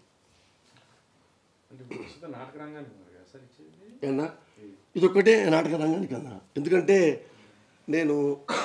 అంటే ఇప్పుడు ప్రస్తుతం నాటక రంగానికి ఉన్నారు కదా సార్ ఇచ్చేది ఏనా ఇది ఒక్కటే నాటక రంగానికి అన్నా ఎందుకంటే నేను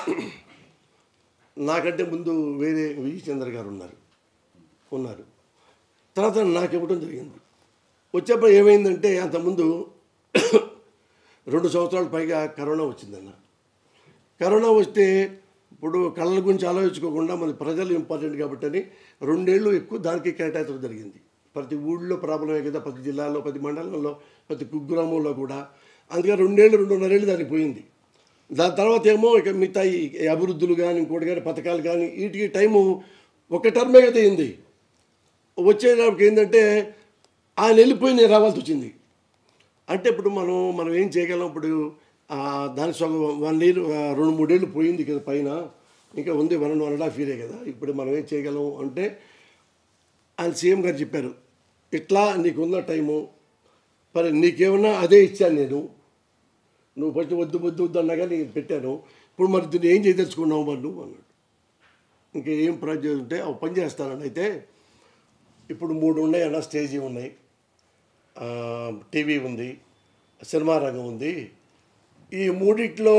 నాకంటే ముందు వేరే విజయ్ చంద్ర గారు ఉన్నారు ఉన్నారు తర్వాత నాకు ఇవ్వడం జరిగింది వచ్చేప్పుడు ఏమైందంటే అంతకుముందు రెండు సంవత్సరాల పైగా కరోనా వచ్చిందన్న కరోనా వస్తే ఇప్పుడు కళ్ళ గురించి ఆలోచించుకోకుండా మన ప్రజలు ఇంపార్టెంట్ కాబట్టి అని రెండేళ్ళు ఎక్కువ దానికి కేటాయించడం జరిగింది ప్రతి ఊళ్ళో ప్రాబ్లమే కదా ప్రతి జిల్లాలో ప్రతి మండలంలో ప్రతి కుగ్రామంలో కూడా అందుకని రెండేళ్ళు రెండున్నరేళ్ళు దానికి పోయింది దాని తర్వాత ఏమో ఇక మిగతా ఈ అభివృద్ధులు కానీ ఇంకోటి కానీ పథకాలు కానీ వీటికి టైము ఒక టర్మే కదా అయింది వచ్చేటప్పటికి ఏంటంటే ఆయన వెళ్ళిపోయి నేను రావాల్సి వచ్చింది అంటే ఇప్పుడు మనం మనం ఏం చేయగలం ఇప్పుడు ఆ, దాని సగం వన్ ఇయర్ ఆ, రెండు మూడేళ్ళు పోయింది కదా పైన ఇంకా ఉంది వన్ వన్ అండ్ హాఫ్ ఇయరే కదా ఇప్పుడు మనం ఏం చేయగలం అంటే ఆయన సీఎం గారు చెప్పారు ఇట్లా నీకున్న టైము మరి నీకేమన్నా అదే ఇచ్చాను నేను నువ్వు ఫస్ట్ వద్దు వద్దు వద్దు అన్నా కానీ నేను పెట్టాను ఇప్పుడు మరి దీన్ని ఏం చేయదలుచుకున్నావు మరి నువ్వు అన్నాడు ఇంకా ఏం ప్రాజెక్ట్ ఉంటే అవి పని చేస్తానని అయితే ఇప్పుడు మూడు ఉన్నాయి అన్న స్టేజీ ఉన్నాయి ఆ, టీవీ ఉంది సినిమా రంగం ఉంది ఈ మూడిట్లో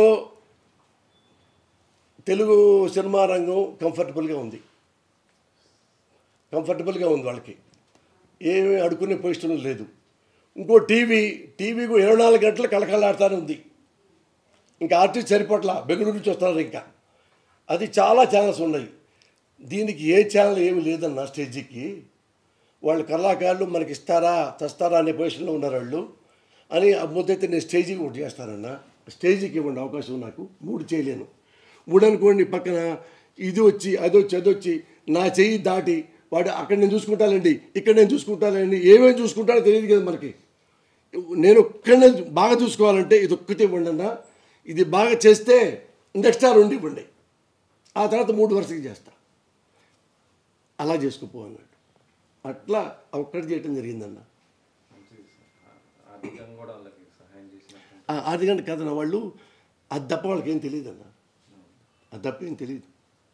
తెలుగు సినిమా రంగం కంఫర్టబుల్గా ఉంది కంఫర్టబుల్గా ఉంది వాళ్ళకి ఏమి అడుకునే పొజిషన్ లేదు ఇంకో టీవీ టీవీ కూడా ఇరవై నాలుగు గంటలు కళకళలాడుతూనే ఉంది ఇంకా ఆర్టిస్ట్ సరిపట్ల బెంగళూరు నుంచి వస్తున్నారు ఇంకా అది చాలా ఛానల్స్ ఉన్నాయి దీనికి ఏ ఛానల్ ఏమి లేదన్న స్టేజీకి వాళ్ళు కళాకారులు మనకి ఇస్తారా తెస్తారా అనే పొజిషన్లో ఉన్నారు వాళ్ళు అని ఆ ముద్దైతే నేను స్టేజీకి ఒకటి చేస్తానన్న స్టేజీకి ఇవ్వండి అవకాశం నాకు మూడు చేయలేను మూడు అనుకోండి పక్కన ఇది వచ్చి అది వచ్చి అది వచ్చి నా చెయ్యి దాటి వాడు అక్కడ నేను చూసుకుంటానండి ఇక్కడ నేను చూసుకుంటానండి ఏమేమి చూసుకుంటానో తెలియదు కదా మనకి నేను ఒక్కడనే బాగా చూసుకోవాలంటే ఇది ఒక్కటే ఇవ్వండి అన్న ఇది బాగా చేస్తే నెక్స్ట్ ఆ రెండు ఇవ్వండి ఆ తర్వాత మూడు వరుసకి చేస్తా అలా చేసుకుపో అన్నాడు అట్లా ఒక్కటి చేయటం జరిగిందన్న మంచిది సార్ ఆ- ఆర్థికంగా కూడా వాళ్ళకి సహాయం చేసినట్టు ఆ ఆదిగంట కథన వాళ్ళు అది తప్ప వాళ్ళకి ఏం తెలియదు అన్న అది తప్ప ఏం తెలియదు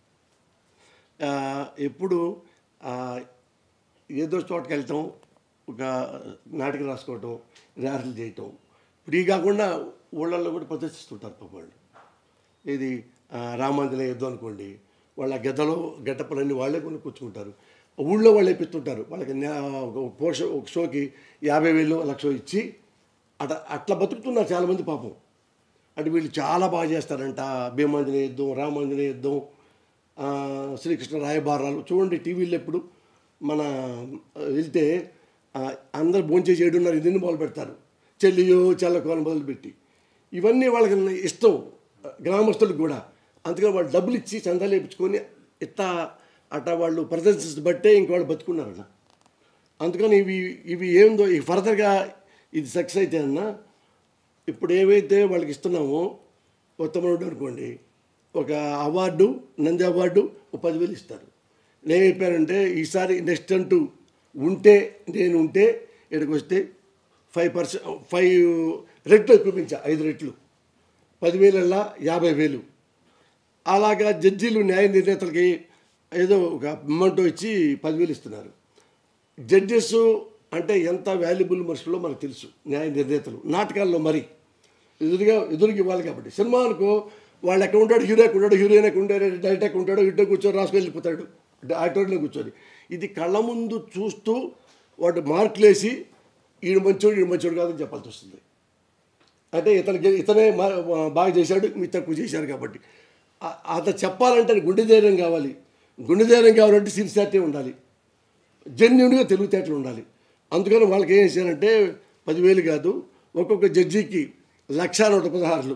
ఆ, ఎప్పుడు ఆ, ఏదో చోటకి వెళ్తాం ఒక నాటకం రాసుకోవటం రిహార్సల్ చేయటం ఇప్పుడు ఈ కాకుండా ఊళ్ళల్లో కూడా ప్రదర్శిస్తుంటారు పాపం వాళ్ళు ఇది ఆ, రామాంజనేయ యుద్ధం అనుకోండి వాళ్ళ గద్దలో గెటప్పులన్నీ వాళ్ళే కొన్ని కూర్చుంటారు ఊళ్ళో వాళ్ళు వేపిస్తుంటారు వాళ్ళకి న్యా- ఒక పోష ఒక షోకి యాభై వేలు లక్ష ఇచ్చి అట అట్లా బతుకుతున్నారు చాలామంది పాపం అంటే వీళ్ళు చాలా బాగా చేస్తారంట భీమాంజనేయ యుద్ధం రామాంజనేయ యుద్ధం ఆ, శ్రీకృష్ణ రాయబారాలు చూడండి టీవీలో ఎప్పుడు మన ఆ, వెళ్తే ఆ, అందరు భోంచేసి ఏడున్నర ఇదిని మొదలు పెడతారు చెల్లియో చెల్లకు అని మొదలుపెట్టి ఇవన్నీ వాళ్ళకి ఇష్టం గ్రామస్తులకు కూడా అందుకని వాళ్ళు డబ్బులు ఇచ్చి చందాలు వేయించుకొని ఇట్లా అట్లా వాళ్ళు ప్రదర్శించి బట్టే ఇంక వాళ్ళు బతుకున్నారు అన్న అందుకని ఇవి ఇవి ఏందో ఈ ఫర్దర్గా ఇది సక్సెస్ అయితే అన్న ఇప్పుడు ఏవైతే వాళ్ళకి ఇస్తున్నామో ఉత్తమనుడు అనుకోండి ఒక అవార్డు నంది అవార్డు ఒక పదివేలు ఇస్తారు నేను చెప్పానంటే ఈసారి నెక్స్ట్ అంటూ ఉంటే నేను ఉంటే ఇక్కడికి వస్తే ఫైవ్ పర్సెంట్ ఫైవ్ రెట్లు ఎక్కువ పెంచా ఐదు రెట్లు పదివేలల్లా యాభై వేలు అలాగా జడ్జీలు న్యాయ నిర్ణేతలకి ఏదో ఒక అమౌంట్ ఇచ్చి పదివేలు ఇస్తున్నారు జడ్జెస్ అంటే ఎంత వాల్యుబుల్ మనుషులో మనకు తెలుసు న్యాయ నిర్ణేతలు నాటకాల్లో మరి ఎదురుగా ఎదురుగా ఇవ్వాలి కాబట్టి సినిమా అనుకో వాళ్ళు ఎక్కడ ఉంటాడు హీరో ఎక్కడ ఉంటాడు హీరోయిన్ ఎక్కడ ఉంటాడు డైరెక్టర్ ఎక్కడ ఉంటాడు ఇద్దరు కూర్చొని రాసుకొని వెళ్ళిపోతాడు ఆడిటోరియంలో కూర్చొని ఇది కళ్ళ ముందు చూస్తూ వాడు మార్కులు వేసి ఈడు మంచోడు ఈడు మంచోడు కాదని చెప్పాల్సి వస్తుంది అంటే ఇతనికి ఇతనే మా- బాగా చేశాడు మీ తక్కువ చేశారు కాబట్టి ఆ- అతను చెప్పాలంటే గుండె ధైర్యం కావాలి గుండె ధైర్యం కావాలంటే సిన్సియారిటీ ఉండాలి జెన్యున్గా తెలివితేటలు ఉండాలి అందుకని వాళ్ళకి ఏం చేశారంటే పదివేలు కాదు ఒక్కొక్క జడ్జికి లక్ష నూట పదహారులు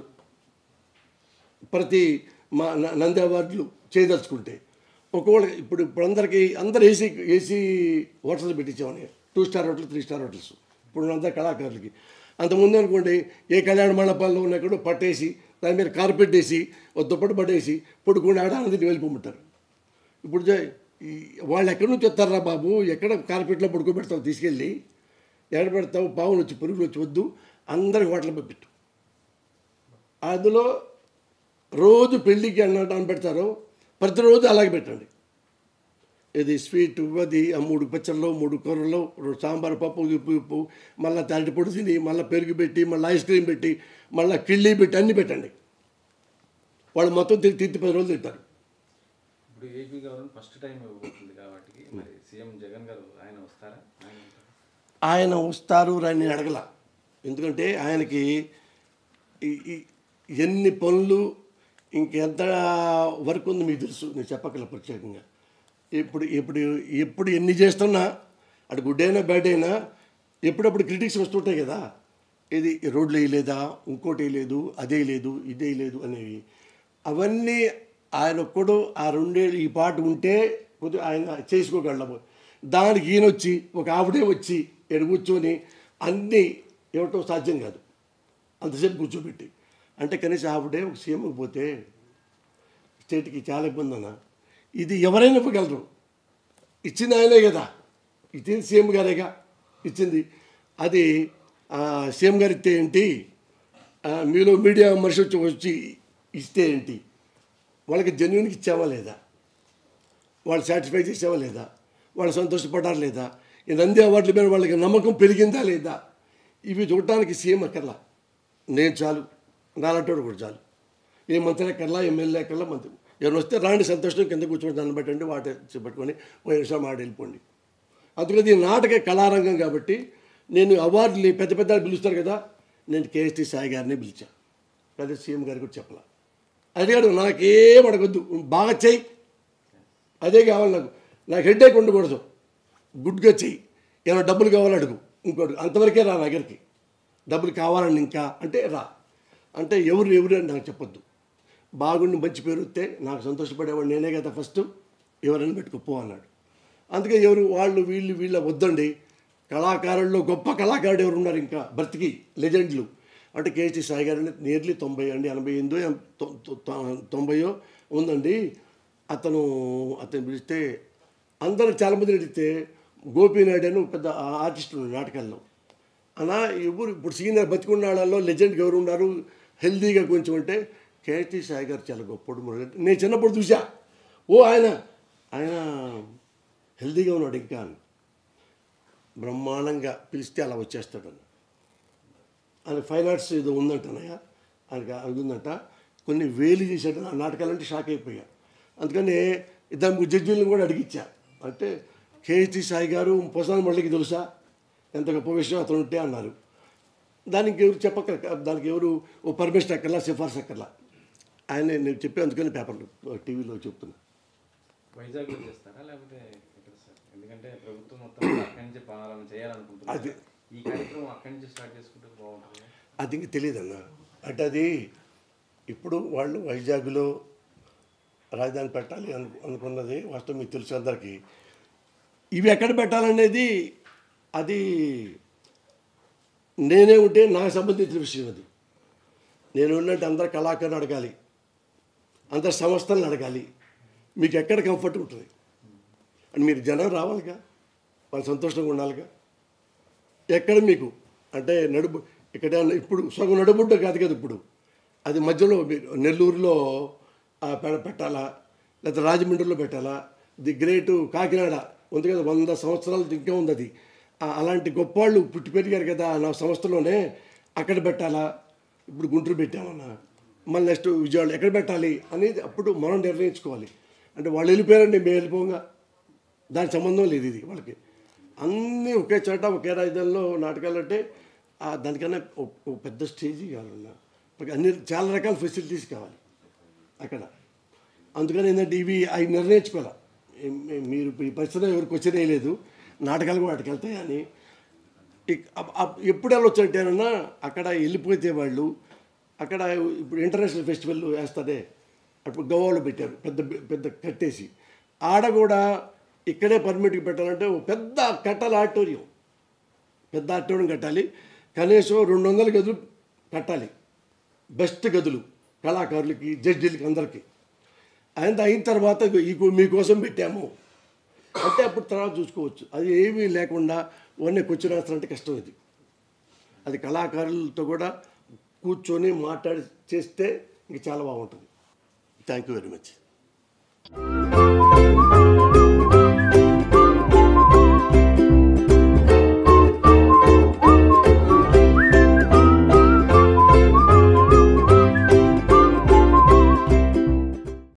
ప్రతి మా న- నంది అవార్డులు చేయదలుచుకుంటే ఒక్కొక్క ఇప్పుడు ఇప్పుడు అందరికీ అందరు ఏసీ ఏసీ హోటల్స్ పెట్టించామని two star hotel three star hotels ఇప్పుడు అందరు కళాకారులకి అంతకుముందు అనుకోండి ఏ కళ్యాణ మండపాల్లో ఉన్నా కూడా పట్టేసి దాని మీద కార్పెట్ వేసి ఒక దుప్పటి పట్టేసి పొడుకుండా ఆడ ఆనందిని వెళ్ళిపోమంటారు ఇప్పుడు జై- ఈ వాళ్ళు ఎక్కడి నుంచి వస్తారా బాబు ఎక్కడ కార్పెట్లో పడుకోబెడతావు తీసుకెళ్ళి ఎక్కడ పెడతావు పావులు వచ్చి పురుగులు వచ్చి వద్దు అందరికి హోటల్ పెట్టు అందులో రోజు పెళ్ళికి అన్నట్టు పెడతారో ప్రతిరోజు అలాగే పెట్టండి ఇది స్వీట్ అది ఆ మూడు పచ్చళ్ళు మూడు కూరలు రెండు సాంబార్ పప్పు ఉప్పు ఉప్పు మళ్ళీ తాటి పొడి తిని మళ్ళీ పెరుగు పెట్టి మళ్ళీ ఐస్ క్రీమ్ పెట్టి మళ్ళీ కిళ్ళి పెట్టి అన్నీ పెట్టండి వాళ్ళు మొత్తం తిరిగి తిరిగి పది రోజులు తింటారు ఇప్పుడు ఏపీ గవర్నమెంట్ ఫస్ట్ టైం ఇవ్వబోతుంది కాబట్టి మరి సీఎం జగన్ గారు ఆయన వస్తారా ఆయన ఉంటారా? ఆయన వస్తారు అని నేను అడగల ఎందుకంటే ఆయనకి ఈ- ఈ ఎన్ని పనులు ఇంకెంత వర్క్ ఉంది మీకు తెలుసు నేను చెప్పగల ప్రత్యేకంగా ఇప్పుడు ఇప్పుడు ఎప్పుడు ఎన్ని చేస్తున్నా అటు గుడ్ అయినా బ్యాడ్ అయినా ఎప్పుడప్పుడు క్రిటిక్స్ వస్తుంటాయి కదా ఇది రోడ్లు వేయలేదా ఇంకోటి వేయలేదు అదే లేదు ఇదే లేదు అనేవి అవన్నీ ఆయన ఒక్కడు ఆ రెండేళ్ళు ఈ పాట ఉంటే కొద్దిగా ఆయన చేసుకోగలము దానికి ఈయన వచ్చి ఒక ఆవిడే వచ్చి ఇక్కడ కూర్చొని అన్నీ ఇవ్వటం సాధ్యం కాదు అంతసేపు కూర్చోబెట్టి అంటే కనీసం ఆవిడే ఒక సీఎంకి పోతే స్టేట్కి చాలా ఇబ్బంది అన్న ఇది ఎవరైనా ఇవ్వగలరు ఇచ్చింది ఆయనే కదా ఇచ్చింది సీఎం గారేగా ఇచ్చింది అది ఆ, సీఎం గారు ఇస్తే ఏంటి ఆ, మీలో మీడియా మనిషి వచ్చి వచ్చి ఇస్తే ఏంటి వాళ్ళకి జెన్యున్కి ఇచ్చావా లేదా వాళ్ళు సాటిస్ఫై చేసావా లేదా వాళ్ళు సంతోషపడ్డారా లేదా ఈ నంది అవార్డుల మీద వాళ్ళకి నమ్మకం పెరిగిందా లేదా ఇవి చూడటానికి సీఎం అక్కర్లా నేను చాలు నాలంటోడు కూడా చాలు ఏ మంత్రి ఎక్కర్లా ఎమ్మెల్యే ఎక్కర్లా మంత్రి ఎవరు వస్తే రాండి సంతోషం కింద కూర్చొని దాన్ని పెట్టండి వాటి పట్టుకొని ఓ నిమిషం మాట వెళ్ళిపోండి అందుకని ఇది నాటక కళారంగం కాబట్టి నేను అవార్డులు పెద్ద పెద్ద పిలుస్తారు కదా నేను కేఎస్టీ సాయి గారిని పిలిచాను అదే సీఎం గారికి కూడా చెప్పాల అడిగాడు నాకేం అడగొద్దు బాగా చెయ్యి అదే కావాలి నాకు నాకు హెడ్ఏక్ ఉండకూడదు గుడ్గా చెయ్యి ఏమైనా డబ్బులు కావాలి అడుగు ఇంకోటి అంతవరకే రా నా దగ్గరికి డబ్బులు కావాలని ఇంకా అంటే రా అంటే ఎవరు ఎవరు అని నాకు చెప్పొద్దు బాగుండి మంచి పేరు వస్తే నాకు సంతోషపడేవాడు నేనే కదా ఫస్ట్ ఎవరైనా పెట్టుకోపో అన్నాడు అందుకే ఎవరు వాళ్ళు వీళ్ళు వీళ్ళ వద్దండి కళాకారుల్లో గొప్ప కళాకారుడు ఎవరు ఉన్నారు ఇంకా బ్రతికి లెజెండ్లు అంటే కేసీ సాయి గారు నియర్లీ తొంభై అండి ఎనభై ఎనిమిదో ఎం- తొ- తొ- తొ- తొంభయో ఉందండి అతను అతను పిలిస్తే అందరూ చాలామంది అడిగితే గోపీనాయుడు అని ఒక పెద్ద ఆర్టిస్ట్ ఉన్నాడు నాటకాల్లో అలా ఎవరు ఇప్పుడు సీనియర్ బతికున్న వాళ్ళలో లెజెండ్ ఎవరు ఉన్నారు హెల్దీగా కొంచెం అంటే కేటీ సాయి గారు చాలా గొప్పడు మురళి. నేను చిన్నప్పుడు చూసా ఓ ఆయన ఆయన హెల్దీగా ఉన్నాడు ఇంకా అని. బ్రహ్మాండంగా పిలిస్తే అలా వచ్చేస్తాడు అని ఆయన ఫైన్ ఆర్ట్స్ ఏదో ఉందంటనయ్య ఆయనకి అది ఉందంట కొన్ని వేలు చేశాడు ఆ నాటకాలంటే షాక్ అయిపోయా అందుకని ఇద్దరు ముగ్గురు జడ్జీలను కూడా అడిగిచ్చా అంటే కేహెచ్సి సాయి గారు పొసాన్ మళ్ళీకి తెలుసా ఎంత గొప్ప విషయం అతను ఉంటే అన్నారు దానికి ఎవరు చెప్పక దానికి ఎవరు ఓ పర్మిషన్ అక్కర్లా సిఫార్సు అక్కర్లా ఆయన నేను చెప్పి అందుకని పేపర్లో టీవీలో చెప్తున్నా వైజాగ్లో చేస్తారా లేకపోతే ఎక్కడ సార్ ఎందుకంటే ప్రభుత్వం మొత్తం అక్కడి నుంచి పాలన చేయాలనుకుంటున్నారు అది- ఈ కార్యక్రమం అక్కడి నుంచి స్టార్ట్ చేసుకుంటే బాగుంటుంది అది ఇంక తెలియదన్న అంటే అది ఇప్పుడు వాళ్ళు వైజాగ్లో రాజధాని పెట్టాలి అను అనుకున్నది వాస్తవం మీకు తెలుసు అందరికీ ఇవి ఎక్కడ పెట్టాలనేది అది నేనే ఉంటే నాకు సంబంధించిన విషయం అది నేను ఉన్నట్టు అందరు కళాకారులు అడగాలి అందరు సంస్థలను అడగాలి మీకు ఎక్కడ కంఫర్ట్ ఉంటుంది అని మీరు జనం రావాలిగా వాళ్ళు సంతోషంగా ఉండాలిగా ఎక్కడ మీకు అంటే నడుపు ఇక్కడ ఇప్పుడు సగం నడుబుడ్డ కాదు కదా ఇప్పుడు అది మధ్యలో మీకు నెల్లూరులో ఆ, పె- పెట్టాలా లేకపోతే రాజమండ్రిలో పెట్టాలా ది గ్రేట్ కాకినాడ ఉంది కదా వంద సంవత్సరాలు ఇంకా ఉంది అది ఆ, అలాంటి గొప్పవాళ్ళు పుట్టి పెరిగారు కదా నా సంస్థలోనే అక్కడ పెట్టాలా ఇప్పుడు గుంటూరు పెట్టామన్నా మళ్ళీ నెక్స్ట్ విజయవాడ ఎక్కడ పెట్టాలి అనేది అప్పుడు మనం నిర్ణయించుకోవాలి అంటే వాళ్ళు వెళ్ళిపోయారండి మేము వెళ్ళిపోగా దానికి సంబంధం లేదు ఇది వాళ్ళకి అన్నీ ఒకే చోట ఒకే రాజధానిలో నాటకాలు అంటే ఆ దానికన్నా ఒక ఒక పెద్ద స్టేజీ కావాలన్నా మనకి అన్ని చాలా రకాల ఫెసిలిటీస్ కావాలి అక్కడ అందుకని ఏంటంటే ఇవి అవి నిర్ణయించుకోవాలి ఏం- ఏం- మీరు ఈ పరిస్థితిలో ఎవరికి వచ్చినే లేదు నాటకాలు కూడా వాటికి వెళ్తాయని ఇక్- అప్- అప్- ఎప్పుడు వెళ్ళొచ్చు అంటేనన్నా అక్కడ వెళ్ళిపోతే వాళ్ళు అక్కడ ఇప్పుడు ఇంటర్నేషనల్ ఫెస్టివల్ వేస్తారే అప్పుడు గోవాలో పెట్టారు పెద్ద పెద్ద కట్టేసి ఆడ కూడా ఇక్కడే పర్మిట్కి పెట్టాలంటే ఓ పెద్ద కట్టాలి ఆడిటోరియం పెద్ద ఆడిటోరియం కట్టాలి కనీసం రెండు వందల గదులు కట్టాలి బెస్ట్ గదులు కళాకారులకి జడ్జీలకి అందరికీ ఆయన అయిన తర్వాత ఇగో ఈ మీకోసం పెట్టాము అంటే అప్పుడు తర్వాత చూసుకోవచ్చు అది ఏమీ లేకుండా ఓన్లీ కూర్చుని రాస్తారంటే కష్టం ఇది అది కళాకారులతో కూడా కూర్చొని మాట్లాడి చేస్తే ఇంక చాలా బాగుంటుంది థ్యాంక్ యూ వెరీ మచ్